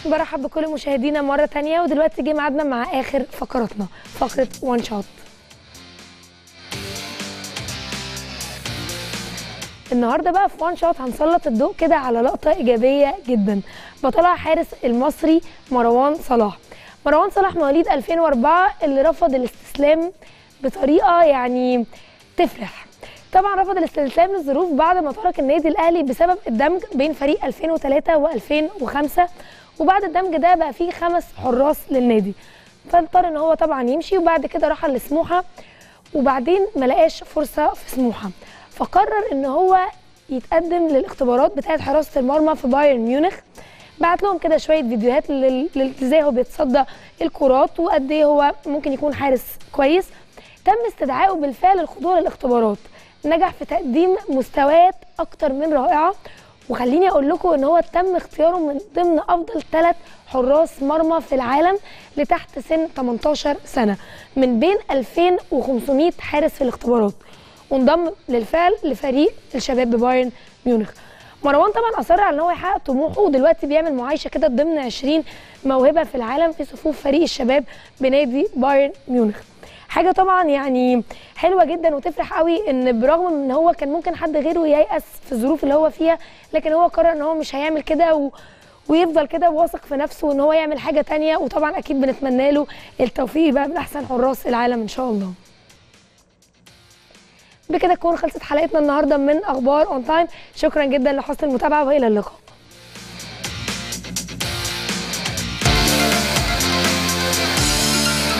برحب بكل مشاهدينا مرة تانية ودلوقتي جه ميعادنا مع آخر فقراتنا فقرة وان شوت النهارده بقى في وان شوت هنسلط الضوء كده على لقطة إيجابية جدا بطلها حارس المصري مروان صلاح مروان صلاح مواليد 2004 اللي رفض الاستسلام بطريقة يعني تفرح طبعا رفض الاستسلام للظروف بعد ما ترك النادي الاهلي بسبب الدمج بين فريق 2003 و2005 وبعد الدمج ده بقى فيه خمس حراس للنادي فاضطر ان هو طبعا يمشي وبعد كده راح لسموحه وبعدين ما لقاش فرصه في سموحه فقرر ان هو يتقدم للاختبارات بتاعه حراسه المرمى في بايرن ميونخ بعت لهم كده شويه فيديوهات لل- لل- ازاي هو بيتصدى الكرات وقد ايه هو ممكن يكون حارس كويس تم استدعائه بالفعل للخضوع للاختبارات نجح في تقديم مستويات اكتر من رائعه وخليني اقول لكم ان هو تم اختياره من ضمن افضل ثلاث حراس مرمى في العالم لتحت سن 18 سنه من بين 2500 حارس في الاختبارات وانضم للفعل لفريق الشباب ببايرن ميونخ مروان طبعا اصر على ان هو يحقق طموحه ودلوقتي بيعمل معايشه كده ضمن 20 موهبه في العالم في صفوف فريق الشباب بنادي بايرن ميونخ حاجه طبعا يعني حلوه جدا وتفرح قوي ان برغم ان هو كان ممكن حد غيره ييأس في الظروف اللي هو فيها لكن هو قرر ان هو مش هيعمل كده و... ويفضل كده واثق في نفسه وان هو يعمل حاجه تانية وطبعا اكيد بنتمنى له التوفيق بقى من احسن حراس العالم ان شاء الله بكده تكون خلصت حلقتنا النهارده من اخبار اون تايم شكرا جدا لحسن المتابعه والى اللقاء